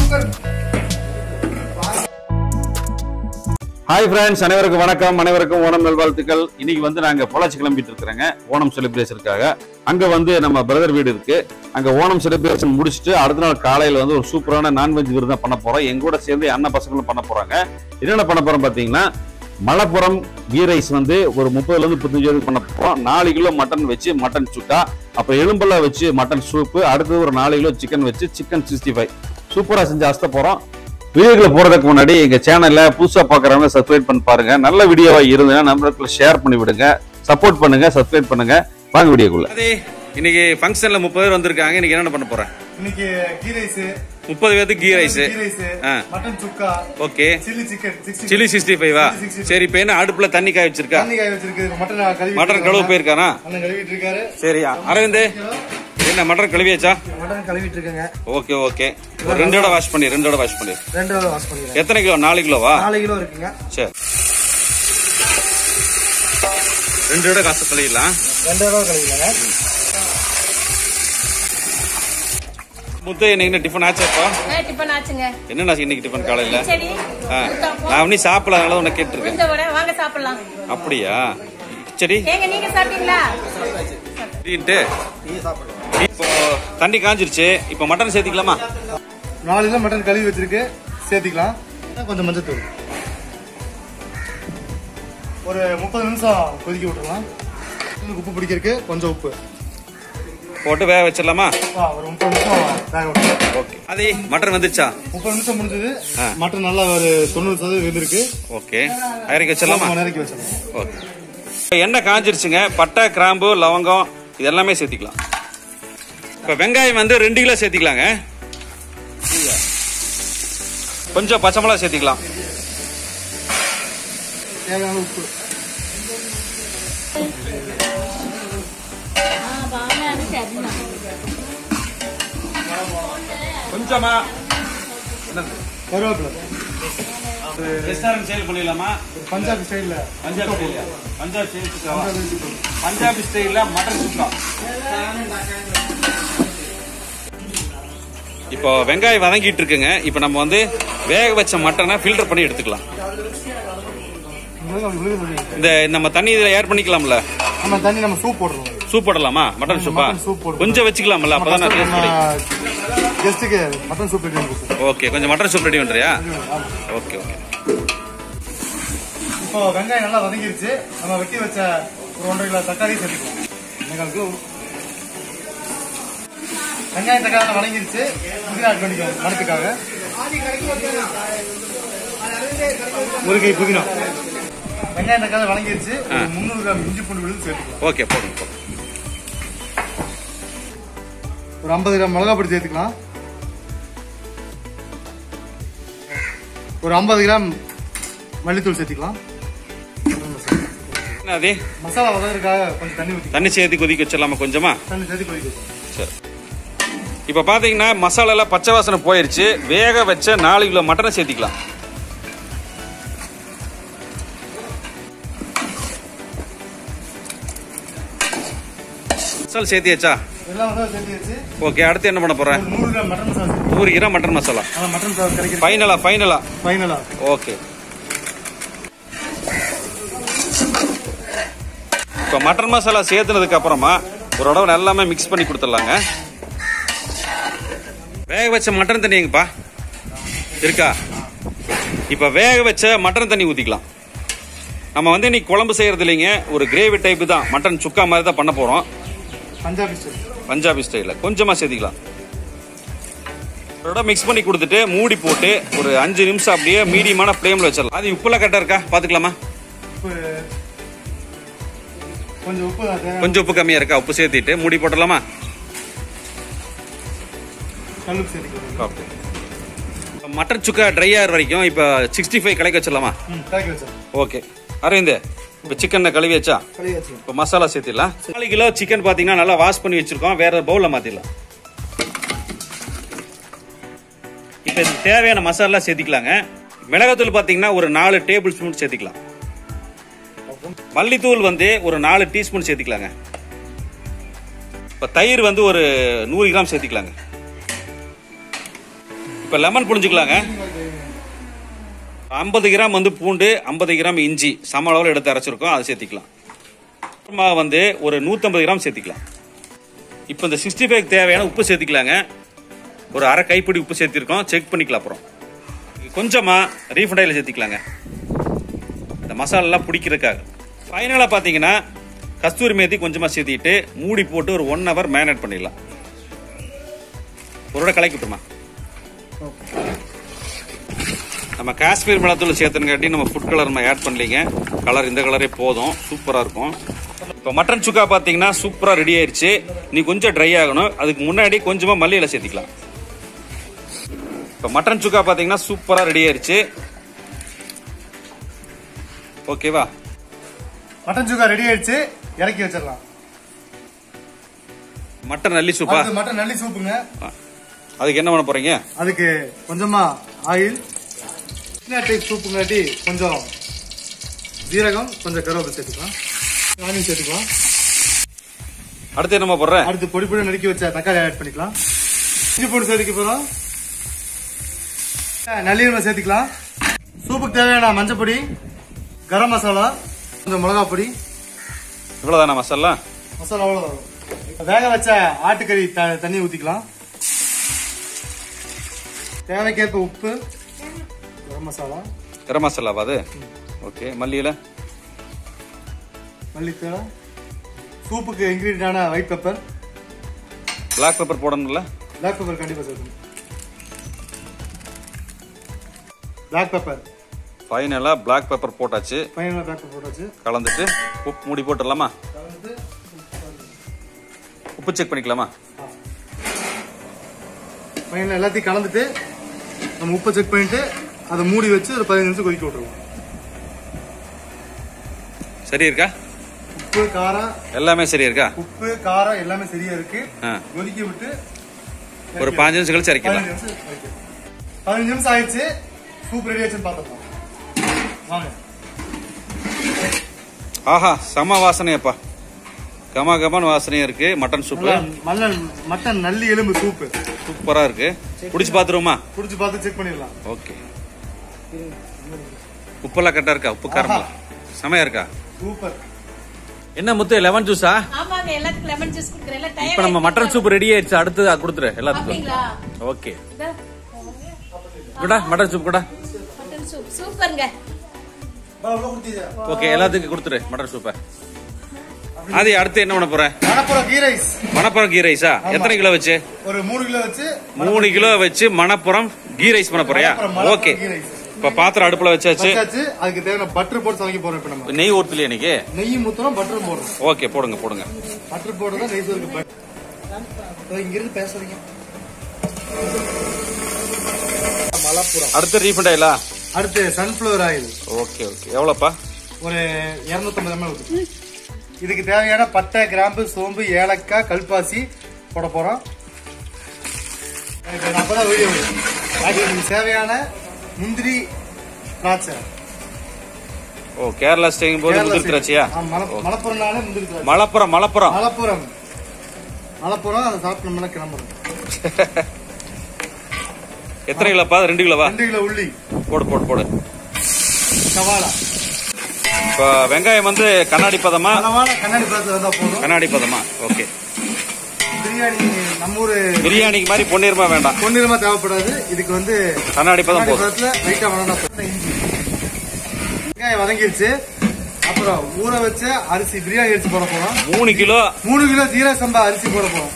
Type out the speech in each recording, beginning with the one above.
Hi friends அனைவருக்கும் வணக்கம் அனைவருக்கும் ஓணம் நல்வாழ்த்துக்கள் இன்னைக்கு வந்து நாங்க பொள்ளாச்சி கிளம்பிட்டு இருக்கிறோங்க ஓணம் செலிப்ரேஷனுக்காக அங்க வந்து நம்ம பிரதர் வீடு இருக்கு அங்க ஓணம் செலிப்ரேஷன் முடிச்சுட்டு அடுத்த நாள் காலையில வந்து ஒரு சூப்பரான நான்வெஜ் விருந்தம் பண்ண போறோம் எங்க கூட சேர்ந்து அண்ணன் பசங்களும் பண்ண போறாங்க என்னென்ன பண்ண போறோம் பாத்தீங்கன்னா மலப்புரம் கீ ரைஸ் வந்து ஒரு முப்பதுல இருந்து முப்பத்தஞ்சு வரைக்கும் பண்ண போறோம் நாலு கிலோ மட்டன் வச்சு மட்டன் சுக்கா அப்புறம் எலும்பெல்லாம் வச்சு மட்டன் சூப்பு அடுத்தது ஒரு நாலு கிலோ சிக்கன் வச்சு சிக்கன் சிக்ஸ்டி ஃபைவ் சூப்பரா செஞ்சு அஸ்த போறோம் வீடியோக்குள்ள போறதுக்கு முன்னாடி எங்க சேனல்ல புதுசா பாக்குறவங்க சப்ஸ்கிரைப் பண்ணி பாருங்க நல்ல வீடியோவா இருந்ததுன்னா நம்பருக்குள்ள ஷேர் பண்ணி விடுங்க சப்போர்ட் பண்ணுங்க சப்ஸ்கிரைப் பண்ணுங்க வாங்க வீடியோக்குள்ள அதே இன்னைக்கு ஃபங்க்ஷன்ல முப்பது பேர் வந்திருக்காங்க இன்னைக்கு என்ன பண்ண போறேன் இன்னைக்கு கீ ரைஸ் முப்பது பேருக்கு கீ ரைஸ் கீ ரைஸ் ஆ. Mutton chukka okay chilli chicken sixty chilli sixty ஃபைவா Chilli 65. சரி இப்ப என்ன அடுப்புல தண்ணி காய வச்சிருக்கா தண்ணி காய வச்சிருக்கு மட்டன் கழுவி மட்டன் கழுவு போயிருக்கானா அண்ணன் கழுவிட்டு இருக்காரு சரி அரவிந்த் என்ன மட்டன் கழுவியாச்சா மட்டன் கழுவிட்டு இருக்கேங்க ஓகே ஓகே ஒரு ரெண்டோட வாஷ் பண்ணி ரெண்டோட வாஷ் பண்ணி ரெண்டு வேளை வாஷ் பண்ணிக்கிறேன் எத்தனை கிலோ நாலு கிலோவா நாலு கிலோ இருக்குங்க சரி ரெண்டோட காசு கழுவிடலாம் ரெண்டு வேளை கழுவிக்கலாங்க முத்து இன்னைக்கு என்ன டிஃபன் ஆச்சாப்பா ஆ, டிபன் ஆச்சுங்க என்னண்ணா இன்னைக்கு டிஃபன் காலையில செடி ஆ, நான் இன்னும் சாப்பிடல அதனால உன்னை கேட்டிருக்கேன் உளுந்த வடை வாங்க சாப்பிடலாம் அப்படியா சரி ஏங்க நீங்க சாப்பிட்டீங்களா சரின்ட்டு இப்போ தண்ணி காஞ்சிருச்சு இப்போ மட்டன் சேர்த்திக்கலாமா நாலு கிலோ மட்டன் கழுவி வச்சிருக்கு சேர்த்திக்கலாம் கொஞ்சம் மஞ்சத்தூள் ஒரு முப்பது நிமிஷம் கொதிக்க விட்டுருலாம் இன்னும் உப்பு பிடிக்கிறதுக்கு கொஞ்சம் உப்பு போட்டு வேக வச்சிடலாமா ஆ, ஒரு முப்பது நிமிஷம் வேக விட்டுருலாம் ஓகே அதே மட்டன் வந்துருச்சா முப்பது நிமிஷம் முடிஞ்சது ஆ. மட்டன் நல்லா ஒரு தொண்ணூறு சதவீதம் வெந்திருக்கு ஓகே இறக்கி வச்சிடலாமா மணி நேரம் வச்சிடலாம் ஓகே இப்போ எண்ணெய் காஞ்சிருச்சுங்க பட்டை கிராம்பு லவங்கம் இது எல்லாமே சேர்த்திக்கலாம் இப்போ வெங்காயம் வந்து ரெண்டு கிலோ சேர்த்திக்கலாங்க கொஞ்சம் பச்சை மிளகா சேர்த்திக்கலாம் தேவையான உப்பு கொஞ்சமா கருவேப்பிலை ரெஸ்டாரண்ட் சேல் பண்ணிடலாமா ஒரு பஞ்சாபி ஸ்டைல்ல பஞ்சாப் ஸ்டைலியா பஞ்சாப் ஸ்டைல் சுக்காவா பஞ்சாபி ஸ்டைல்ல மட்டன் சுக்கா இப்போ வெங்காயம் வதங்கிட்டு இருக்குங்க இப்போ நம்ம வந்து வேக வச்ச மட்டனை ஃபில்டர் பண்ணி எடுத்துக்கலாம் இந்த நம்ம தண்ணி இதில் ஏர் பண்ணிக்கலாம்ல நம்ம தண்ணி நம்ம சூப் போடுறோம் சூப் போடலாமா மட்டன் சூப்பா மட்டன் சூப் போடுவோம். கொஞ்சம் வச்சுக்கலாம்ல அப்பதான் நான் டேஸ்ட் பண்ணி கெஸ்ட்டுக்கு மட்டன் சூப் ரெடி பண்ணி ஓகே கொஞ்சம் மட்டன் சூப் ரெடி பண்றியா ஓகே ஓகே இப்போ வெங்காயம் நல்லா வதங்கிருச்சு நம்ம வெட்டி வச்ச ஒரு ஒன்றரை கிலோ தக்காளி சேர்த்துக்கலாம் வெங்காயம் கிலோ வெங்காயம் தக்காளி வதங்கிருச்சு புதினா ஆட் பண்ணிக்கலாம் மரத்துக்காக ஒரு கை புதினா வெங்காயம் தக்காளி வதங்கிருச்சு ஒரு முந்நூறு கிராம் இஞ்சி பூண்டு விழுந்து சேர்த்துக்கலாம் ஓகே போடுங்க போடுங்க ஒரு ஐம்பது கிராம் மிளகா பொடி சேர்த்துக்கலாம் ஒரு ஐம்பது கிராம் மல்லித்தூள் சேர்த்துக்கலாம் என்ன அது மசாலா வதறதுக்காக கொஞ்சம் தண்ணி ஊற்றி தண்ணி சேர்த்து கொதிக்க வச்சிடலாமா கொஞ்சமா தண்ணி சேர்த்து கொதிக்க வைக்கலாம். சரி இப்போ பார்த்தீங்கன்னா மசாலாலாம் பச்சை வாசனை போயிருச்சு வேக வச்ச நாலு கிலோ மட்டனை சேர்த்திக்கலாம் மசாலா சேர்த்தியாச்சா எல்லாம் வந்து சேர்த்து வச்சு ஓகே அடுத்து என்ன பண்ண போறேன் ஒரு நூறு கிராம் மட்டன் மசாலா சேர்த்து நூறு கிராம் மட்டன் மசாலா ஆனால் மட்டன் மசாலா கிடைக்கிற ஃபைனலா ஃபைனலா ஃபைனலா ஓகே இப்போ மட்டன் மசாலா சேர்த்துனதுக்கு அப்புறமா ஒரு தடவை எல்லாமே மிக்ஸ் பண்ணி கொடுத்துடலாங்க வேக வச்ச மட்டன் தண்ணி எங்கப்பா இருக்கா இப்போ வேக வச்ச மட்டன் தண்ணி ஊற்றிக்கலாம் நம்ம வந்து இன்னைக்கு குழம்பு செய்யறது இல்லைங்க ஒரு கிரேவி டைப்பு தான் மட்டன் சுக்கா மாதிரி தான் பண்ண போகிறோம் பஞ்சாபி ஸ்டைல் பஞ்சாபி ஸ்டைலில் கொஞ்சமாக சேர்த்திக்கலாம் அதோட மிக்ஸ் பண்ணி கொடுத்துட்டு மூடி போட்டு ஒரு அஞ்சு நிமிஷம் அப்படியே மீடியமான ஃப்ளேமில் வச்சிடலாம் அது உப்புலாம் கரெக்டாக இருக்கா பார்த்துக்கலாமா உப்பு கொஞ்சம் உப்பு தான் தேவை கொஞ்சம் உப்பு கம்மியாக இருக்கா உப்பு சேர்த்திட்டு மூடி போட்டுடலாமா கல்லுப்பு சேர்த்துக்கலாம் ஓகே மட்டன் சுக்கா ட்ரை ஆகிற வரைக்கும் இப்போ சிக்ஸ்டி ஃபைவ் கலக்கி வச்சிடலாமா ம் கலக்கி வச்சோம் ஓகே அரவிந்த் இப்போ சிக்கனை கழுவி வச்சா கழுவி வச்சுக்கலாம் இப்போ மசாலா சேர்த்திடலாம் நாலு கிலோ சிக்கன் பார்த்தீங்கன்னா நல்லா வாஷ் பண்ணி வச்சிருக்கோம் வேற பவுலில் மாற்றிடலாம் இப்போ இதுக்கு தேவையான மசாலா சேர்த்திக்கலாங்க மிளகாத்தூள் பார்த்தீங்கன்னா ஒரு நாலு டேபிள் ஸ்பூன் சேர்த்திக்கலாம் மல்லித்தூள் வந்து ஒரு நாலு டீஸ்பூன் சேர்த்திக்கலாங்க இப்போ தயிர் வந்து ஒரு நூறு கிராம் சேர்த்திக்கலாங்க இப்போ லெமன் புழிஞ்சுக்கலாங்க ஐம்பது கிராம் வந்து பூண்டு ஐம்பது கிராம் இஞ்சி சம அளவில் எடுத்து அரைச்சிருக்கோம் அதை சேர்த்திக்கலாம் அப்புறமா வந்து ஒரு நூற்றம்பது கிராம் சேர்த்திக்கலாம் இப்போ இந்த சிக்ஸ்டி ஃபைவ் தேவையான உப்பு சேர்த்திக்கலாங்க ஒரு அரை கைப்பிடி உப்பு சேர்த்திருக்கோம் செக் பண்ணிக்கலாம் அப்புறம் கொஞ்சமாக ரீஃபண்ட் ஆயில் சேர்த்திக்கலாங்க இந்த மசாலாலாம் பிடிக்கிறதுக்காக ஃபைனலாக பார்த்தீங்கன்னா கஸ்தூரி மேத்தி கொஞ்சமாக சேர்த்திட்டு மூடி போட்டு ஒரு ஒன் ஹவர் மேரினேட் பண்ணிடலாம் ஒரு கலக்கிட்டுமா நம்ம காஷ்மீர் மிளகாத்தூள் சேர்த்தனுங்காட்டி நம்ம ஃபுட் கலர் நம்ம ஆட் பண்ணலீங்க கலர் இந்த கலரே போதும் சூப்பராக இருக்கும் இப்போ மட்டன் சுக்கா பார்த்தீங்கன்னா சூப்பராக ரெடி ஆயிருச்சு நீ கொஞ்சம் ட்ரை ஆகணும் அதுக்கு முன்னாடி கொஞ்சமாக மல்லியில் சேர்த்திக்கலாம் இப்போ மட்டன் சுக்கா பார்த்தீங்கன்னா சூப்பராக ரெடி ஆயிருச்சு ஓகேவா மட்டன் சுக்கா ரெடி ஆயிடுச்சு இறக்கி வச்சிடலாம் மட்டன் நல்லி சூப்பா அடுத்து மட்டன் நல்லி சூப்புங்க அதுக்கு என்ன பண்ண போறீங்க அதுக்கு கொஞ்சமா ஆயில் சின்ன டைப் சூப்புங்காட்டி கொஞ்சம் ஜீரகம் கொஞ்சம் கருவேப்பிலை சேர்த்துக்கலாம் ஆனியன் சேர்த்துக்கலாம் அடுத்து என்னம்மா போடுற அடுத்து பொடி பொடி நறுக்கி வச்ச தக்காளி ஆட் பண்ணிக்கலாம் இஞ்சி பூண்டு சேர்த்துக்க போறோம் நல்லீரகம் சேர்த்துக்கலாம் சூப்புக்கு தேவையான மஞ்சள் பொடி கரம் மசாலா கொஞ்சம் மிளகா பொடி இவ்வளவுதானா மசாலா மசாலா அவ்வளவுதான் வேக வச்ச ஆட்டுக்கறி த- தண்ணி ஊத்திக்கலாம் தேவைக்கேற்ப உப்பு கரம் மசாலா கரம் மசாலாவா அது ஓகே மல்லியில மல்லித்தூள் சூப்புக்கு இன்கிரீடியண்டான ஒயிட் பெப்பர் பிளாக் பெப்பர் போடணும்ல பிளாக் பெப்பர் கண்டிப்பா சேர்க்கணும் பிளாக் பெப்பர் ஃபைனலா பிளாக் பெப்பர் போட்டாச்சு ஃபைனலாக பிளாக் பெப்பர் போட்டாச்சு கலந்துட்டு உப்பு மூடி போட்டுடலாமா கலந்துட்டு உப்பு செக் பண்ணிக்கலாமா ஃபைனலாக எல்லாத்தையும் கலந்துட்டு நம்ம உப்பை செக் பண்ணிட்டு அதை மூடி வச்சு ஒரு பதினஞ்சு நிமிஷம் கொதிக்க விட்டுருவோம் சரி இருக்கா உப்பு காரம் எல்லாமே சரி இருக்கா உப்பு காரம் எல்லாமே சரியா இருக்கு ஆ. கொதிக்க விட்டு ஒரு பாஞ்சு நிமிஷம் கழிச்சு பதினஞ்சு இறக்கலாம் நிமிஷம் வைக்கணும். பதினஞ்சு நிமிஷம் ஆயிடுச்சு சூப் ரெடி ஆச்சுன்னு பார்த்துக்கலாம் வாங்க ஆஹா செம வாசனையப்பா கம கமன் வாசனையா இருக்கு மட்டன் சூப்பு நல்லா மல்லன் மட்டன் நல்லி எலும்பு சூப்பு சூப்பரா இருக்கு குடிச்சு பாத்துருவோமா குடிச்சு பார்த்து செக் பண்ணிடலாம் ஓகே உப்பெல்லாம் கரெக்டா இருக்கா உப்பு காரமெல்லாம் செமையா இருக்கா சூப்பர் என்ன முத்து லெமன் ஜூஸா ஆமாங்க எல்லாத்துக்கும் லெமன் ஜூஸ் குடுக்குறேன் எல்லாம் இப்ப நம்ம மட்டன் சூப் ரெடி ஆயிடுச்சு அடுத்து அது கொடுத்துரு எல்லாத்துக்கும் அப்படிங்களா ஓகே இதோ, கூட மட்டன் சூப் கூட மட்டன் சூப் சூப்பருங்க ஓகே எல்லாத்துக்கும் கொடுத்துரு மட்டன் சூப்பை அது அடுத்து என்ன பண்ண போற Manappuram ghee rice Manappuram ghee ரைஸா எத்தனை கிலோ வச்சு ஒரு மூணு கிலோ வச்சு மூணு கிலோ வச்சு மணப்புறம் கீ ரைஸ் பண்ண போறியா Manappuram, Manappuram okay ghee rice. இப்ப பாத்திரம் அடுப்புல வச்சாச்சு வச்சாச்சு அதுக்கு தேவையான பட்டர் போட்டு சமைக்க போறோம் இப்ப நம்ம நெய் ஊத்தலையா இன்னைக்கு நெய் ஊத்துறோம் பட்டர் போடுறோம் ஓகே போடுங்க போடுங்க பட்டர் போடுறதா நெய் சோறுக்கு பட்டர் இங்க இருந்து பேசுறீங்க மலப்புறம் அடுத்து ரீஃபண்ட் ஆயிலா அடுத்து சன்ஃபிளவர் ஆயில் ஓகே ஓகே எவ்வளோப்பா ஒரு 250 ml ஊத்து இதுக்கு தேவையான பட்டை கிராம்பு சோம்பு ஏலக்காய் கல்பாசி போட போறோம் எனக்கு அப்பதான் வீடியோ வரும். அது இதுக்கு தேவையான முந்திரி திராட்சை ஓ கேரளா ஸ்டேயும் போது கேரளா முந்திரி side. திராட்சையா ஆ, மல- மலப்புறம்னாலே முந்திரி திராட்சை மலப்புறம் மலப்புறம் மலப்புறம் மலப்புறம் அதை சாப்பிட்டு நம்மள கிளம்புறோம் எத்தனை கிலோப்பா ரெண்டு கிலோவா ரெண்டு கிலோ உள்ளி போடு போடு போடு சவாலா இப்போ வெங்காயம் வந்து கண்ணாடி பதமா அளவான கண்ணாடி பழத்தில் வந்தா போதும் கண்ணாடி பதமா ஓகே பிரியாணி நம்ம ஊரு பிரியாணிக்கு மாதிரி பொன்னிறமா வேண்டாம் பொன்னிறமா தேவைப்படாது இதுக்கு வந்து கண்ணாடி பதம் கண்ணாடி போதும் பழத்துல லைட்டா வதங்கினா இஞ்சி வெங்காயம் வதங்கிருச்சு அப்புறம் ஊற வச்ச அரிசி பிரியாணி அரிசி போட போறோம் மூணு கிலோ மூணு கிலோ ஜீரக சம்பா அரிசி போட போறோம்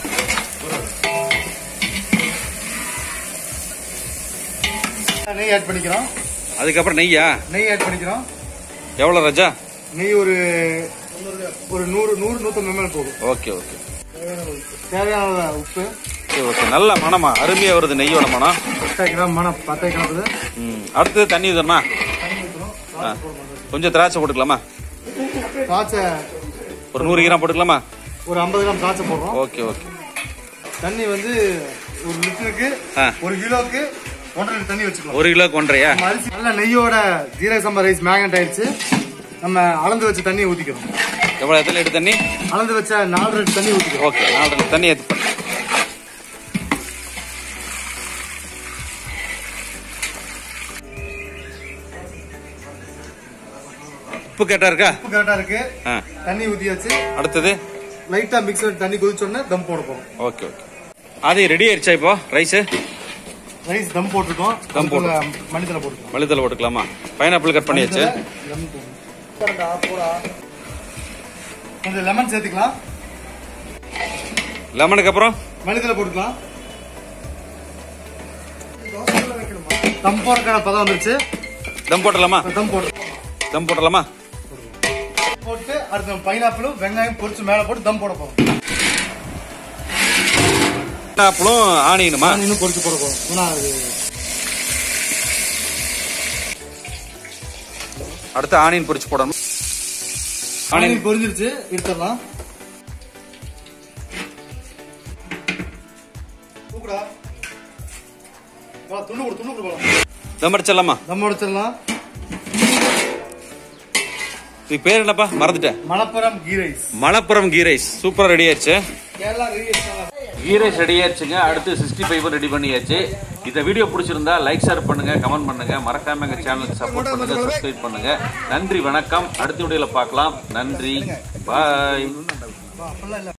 நெய் ஆட் பண்ணிக்கிறோம் அதுக்கப்புறம் நெய்யா நெய் ஆட் பண்ணிக்கிறோம் எவ்வளவு ரஜா நெய் ஒரு ஒரு நூறு நூறு நூத்தம்பது ml போகும் ஓகே ஓகே தேவையான உப்பு ஓகே ஓகே நல்ல மனமா அருமையா வருது நெய்யோட மனம் பத்து கிராம் மணம் பத்து கிராம் ம் அடுத்தது தண்ணி ஊத்தணுமா ஆ. கொஞ்சம் திராட்சை போட்டுக்கலாமா திராட்சை ஒரு நூறு கிராம் போட்டுக்கலாமா ஒரு ஐம்பது கிராம் திராட்சை போடுறோம் ஓகே ஓகே தண்ணி வந்து ஒரு லிட்டருக்கு ஆ. ஒரு கிலோக்கு ஒன்றரை லிட்டர் தண்ணி வச்சுக்கலாம் ஒரு கிலோ கொன்றையா நம்ம அரிசி நல்ல நெய்யோட ஜீரக சம்பா ரைஸ் மேகண்ட் ஆயிடுச்சு நம்ம அளந்து வச்ச தண்ணியை ஊத்திக்கிறோம் எவ்வளவு எத்தனை லிட்டர் தண்ணி அளந்து வச்ச நாலு லிட்டர் தண்ணி ஊத்திக்கிறோம் ஓகே நாலு லிட்டர் தண்ணி ஏத்து உப்பு கேட்டா இருக்கா உப்பு கரெக்டா இருக்கு ஆ. தண்ணி ஊத்தியாச்சு அடுத்தது லைட்டா மிக்ஸ் பண்ணி தண்ணி கொதிச்ச உடனே தம் போட போறோம் ஓகே ஓகே அது ரெடி ஆயிடுச்சா இப்போ ரைஸ் ரைஸ் தம் போட்டிருக்கோம் தம் போட்டு. மணித்தலை போட்டுருக்கோம் மல்லித்தலை போட்டுக்கலாமா பைனாப்பிள் கட் பண்ணியாச்சு லெமன் போடணும். கொஞ்சம் லெமன் சேர்த்துக்கலாம் லெமனுக்கு அப்புறம் மல்லித்தலை போட்டுக்கலாம் தம் போடுறதுக்கான பதம் வந்துருச்சு தம் போட்டலாமா தம் போட்டு தம் போட்டலாமா போட்டு அடுத்து பைனாப்பிளும் வெங்காயம் பொரிச்சு மேல போட்டு தம் போட போறோம் பைனாப்பிளும் ஆனியனுமா நான் இன்னும் பொரிச்சு போட போறோம் ஏன்னா அது அடுத்து ஆனியன் பொரிச்சு போடணும் ஆனியன் ஆனியன் பொரிஞ்சிருச்சு எடுத்துடலாம் தூக்குடா வா, துண்டு கொடு துண்டு கொடு போலாம் தம் அடிச்சிடலாமா தம் உடைச்சிடலாம் இது பேர் என்னப்பா மறந்துட்டேன் Malappuram ghee rice Malappuram ghee rice சூப்பரா ரெடி ஆயிடுச்சு Kerala rice ghee rice ready ஆயிடுச்சுங்க அடுத்து சிக்ஸ்டி ஃபைவ் ரெடி பண்ணியாச்சு இந்த வீடியோ பிடிச்சிருந்தா லைக் ஷேர் பண்ணுங்க கமெண்ட் பண்ணுங்க மறக்காம எங்க சேனலுக்கு சப்போர்ட் பண்ணுங்க சப்ஸ்கிரைப் பண்ணுங்க நன்றி வணக்கம் அடுத்த வீடியோல பார்க்கலாம் நன்றி பாய் ஃபுல்லா இல்ல